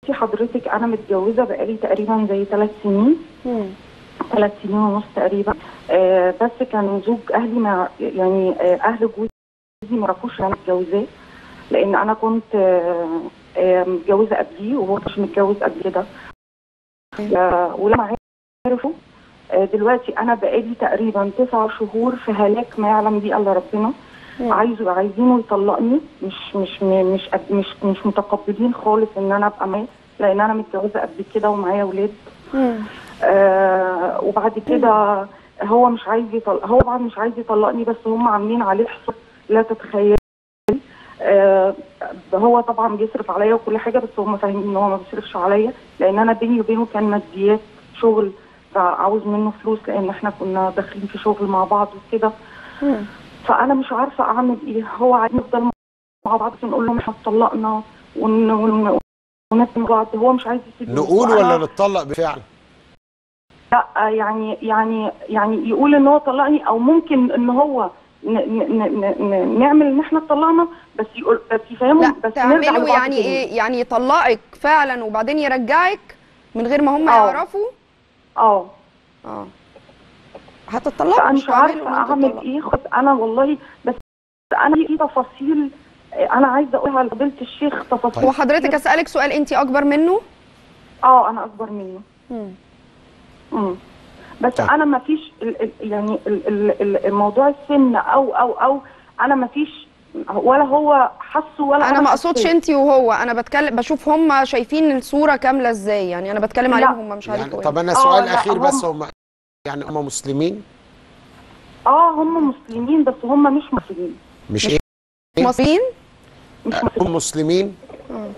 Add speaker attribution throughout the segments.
Speaker 1: بصي حضرتك انا متجوزه بقالي تقريبا زي ثلاث سنين
Speaker 2: مم.
Speaker 1: ثلاث سنين ونص تقريبا آه بس كان زوج اهلي ما يعني آه اهل جوزي ما عرفوش انا متجوزاه لان انا كنت آه آه متجوزه قبليه وهو مش متجوز قبل كده آه ولما عرفوا آه دلوقتي انا بقالي تقريبا تسع شهور في هلاك ما يعلم بيه الا ربنا
Speaker 2: مم.
Speaker 1: عايزه عايزينه يطلقني مش مش م- مش قد- مش مش متقبلين خالص ان انا ابقى معاه لان انا متجوزه قبل كده ومعايا اولاد
Speaker 2: مم.
Speaker 1: آه وبعد كده هو مش عايز يطلق هو طبعا مش عايز يطلقني بس هم عاملين عليه حصار لا تتخيل آه هو طبعا بيصرف عليا وكل حاجه بس هم فاهمين ان هو ما بيصرفش عليا لان انا بيني وبينه كان ماديات شغل فعاوز منه فلوس لان احنا كنا داخلين في شغل مع بعض وكده
Speaker 2: مم.
Speaker 1: فانا مش عارفه اعمل ايه هو عايز نفضل مع بعض نقول له احنا اتطلقنا ون ون ونسمع بعض هو مش عايز يسيبني
Speaker 3: نقول
Speaker 1: وأنا-
Speaker 3: ولا نتطلق بالفعل
Speaker 1: لا يعني يعني يعني يقول ان هو طلقني او ممكن ان هو ن ن ن ن نعمل ان احنا اتطلقنا بس يقول بس يفهموا
Speaker 2: لا
Speaker 1: بس نرجع
Speaker 2: تعملوا
Speaker 1: لبعض
Speaker 2: يعني
Speaker 1: تاني.
Speaker 2: ايه يعني يطلقك فعلا وبعدين يرجعك من غير ما هم
Speaker 1: آه.
Speaker 2: يعرفوا
Speaker 1: اه
Speaker 2: اه هتطلقوا
Speaker 1: فانا
Speaker 2: مش
Speaker 1: مش عارفه
Speaker 2: هتعملوا إن أنتوا
Speaker 1: اعمل
Speaker 2: تطلقوا.
Speaker 1: ايه خد انا والله بس انا في تفاصيل انا عايزه اقولها لفضيله الشيخ تفاصيل
Speaker 2: هو حضرتك اسالك سؤال انت اكبر منه
Speaker 1: اه انا اكبر منه
Speaker 2: مم.
Speaker 1: امم بس
Speaker 3: طيب.
Speaker 1: انا ما فيش ال- ال- يعني ال- ال- ال- الموضوع السن او او او انا ما فيش ولا هو حسه ولا
Speaker 2: انا ما اقصدش
Speaker 1: حسيت.
Speaker 2: انت وهو انا بتكلم بشوف هم شايفين الصوره كامله ازاي يعني انا بتكلم
Speaker 1: لا.
Speaker 2: عليهم هم مش
Speaker 3: يعني
Speaker 2: عليكم
Speaker 3: طب انا
Speaker 1: آه،
Speaker 3: سؤال
Speaker 1: لا،
Speaker 3: اخير بس
Speaker 1: هم-
Speaker 3: هم يعني هم مسلمين
Speaker 1: اه هم مسلمين بس هم مش مسلمين
Speaker 3: مش
Speaker 2: مش-
Speaker 3: ايه
Speaker 2: مصريين
Speaker 1: مش مسلمين
Speaker 3: هم مسلمين
Speaker 2: اه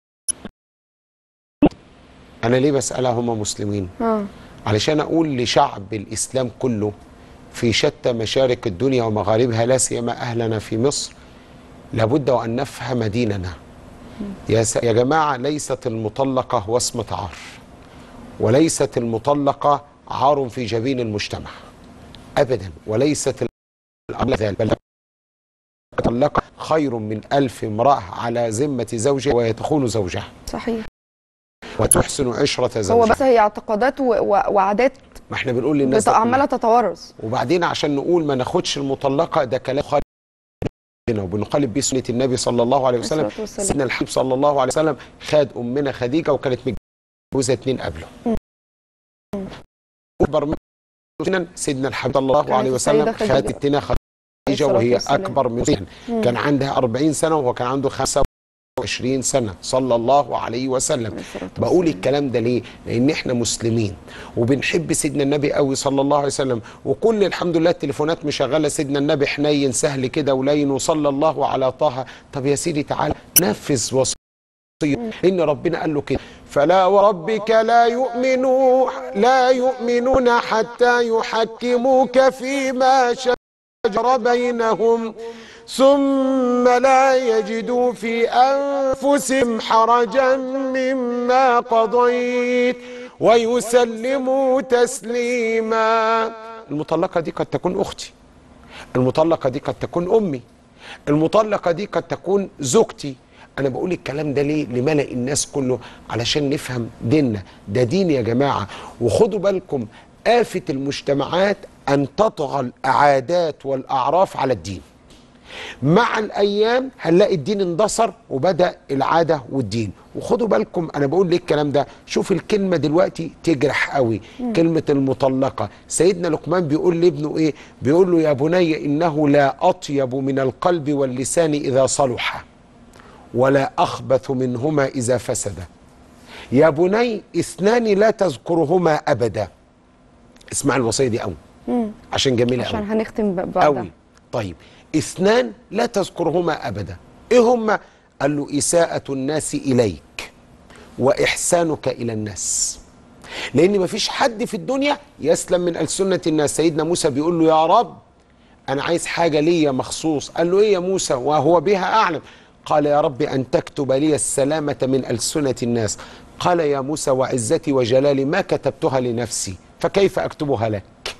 Speaker 3: انا ليه بسالها هم مسلمين
Speaker 2: اه
Speaker 3: علشان اقول لشعب الاسلام كله في شتى مشارق الدنيا ومغاربها لا سيما اهلنا في مصر لابد وان نفهم ديننا يا س... يا جماعه ليست المطلقه وصمه عار وليست المطلقه عار في جبين المجتمع ابدا وليست الامر ذلك بل المطلقه خير من ألف امراه على ذمه زوجها ويتخون زوجها
Speaker 2: صحيح
Speaker 3: وتحسن عشره
Speaker 2: هو
Speaker 3: زوجها
Speaker 2: بس هي اعتقادات و- و- وعادات
Speaker 3: ما احنا بنقول للناس
Speaker 2: بت-
Speaker 3: ده كلها.
Speaker 2: عماله تتوارث
Speaker 3: وبعدين عشان نقول ما ناخدش المطلقه ده كلام خالد ربنا وبنقلب بيه سنه النبي صلى الله عليه وسلم
Speaker 2: الصلاة والسلام.
Speaker 3: سيدنا الحبيب صلى الله عليه وسلم خد امنا خديجه وكانت متجوزه اتنين قبله اكبر من سنا سيدنا الحبيب صلى الله
Speaker 2: كانت
Speaker 3: عليه وسلم
Speaker 2: السيدة خديجة.
Speaker 3: خدت التنا خديجه
Speaker 2: الصلاة
Speaker 3: وهي
Speaker 2: والسلام.
Speaker 3: اكبر من سنا كان عندها 40 سنه وهو كان عنده 25 سنه صلى الله عليه وسلم
Speaker 2: الصلاة
Speaker 3: بقول
Speaker 2: والسلام.
Speaker 3: الكلام ده ليه؟ لأن إحنا مسلمين وبنحب سيدنا النبي قوي صلى الله عليه وسلم وكل الحمد لله التليفونات مشغلة سيدنا النبي حنين سهل كده ولين وصلى الله على طه طب يا سيدي تعالى نفذ وصية إن ربنا قال له كده فلا وربك لا يؤمنوا لا يؤمنون حتى يحكموك فيما شجر بينهم ثم لا يجدوا في أنفسهم حرجا مما قضيت ويسلموا تسليما المطلقة دي قد تكون أختي المطلقة دي قد تكون أمي المطلقة دي قد تكون زوجتي أنا بقول الكلام ده ليه لملأ الناس كله علشان نفهم ديننا ده دين يا جماعة وخدوا بالكم آفة المجتمعات أن تطغى العادات والأعراف على الدين مع الايام هنلاقي الدين اندثر وبدا العاده والدين وخدوا بالكم انا بقول ليه الكلام ده شوف الكلمه دلوقتي تجرح قوي كلمه المطلقه سيدنا لقمان بيقول لابنه ايه بيقول له يا بني انه لا اطيب من القلب واللسان اذا صلح ولا اخبث منهما اذا فسدا يا بني اثنان لا تذكرهما ابدا اسمع الوصيه دي قوي عشان جميله قوي
Speaker 2: عشان هنختم ب- بعدها
Speaker 3: قوي طيب اثنان لا تذكرهما ابدا ايه هما قال له اساءه الناس اليك واحسانك الى الناس لان مفيش حد في الدنيا يسلم من السنه الناس سيدنا موسى بيقول له يا رب انا عايز حاجه ليا مخصوص قال له ايه يا موسى وهو بها اعلم قال يا رب ان تكتب لي السلامه من السنه الناس قال يا موسى وعزتي وجلالي ما كتبتها لنفسي فكيف اكتبها لك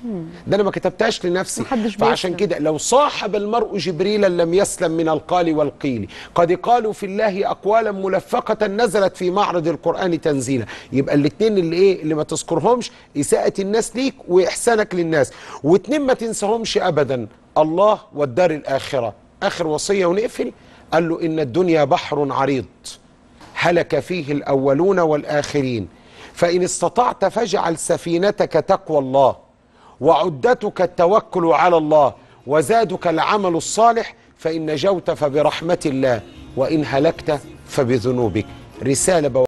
Speaker 3: ده انا ما كتبتهاش لنفسي
Speaker 2: محدش
Speaker 3: فعشان
Speaker 2: بيسلم.
Speaker 3: كده لو صاحب المرء جبريلا لم يسلم من القال والقيل قد قالوا في الله اقوالا ملفقه نزلت في معرض القران تنزيلا يبقى الاثنين اللي ايه اللي ما تذكرهمش اساءه الناس ليك واحسانك للناس واثنين ما تنساهمش ابدا الله والدار الاخره اخر وصيه ونقفل قال له ان الدنيا بحر عريض هلك فيه الاولون والاخرين فان استطعت فاجعل سفينتك تقوى الله وعدتك التوكل على الله وزادك العمل الصالح فان نجوت فبرحمه الله وان هلكت فبذنوبك رساله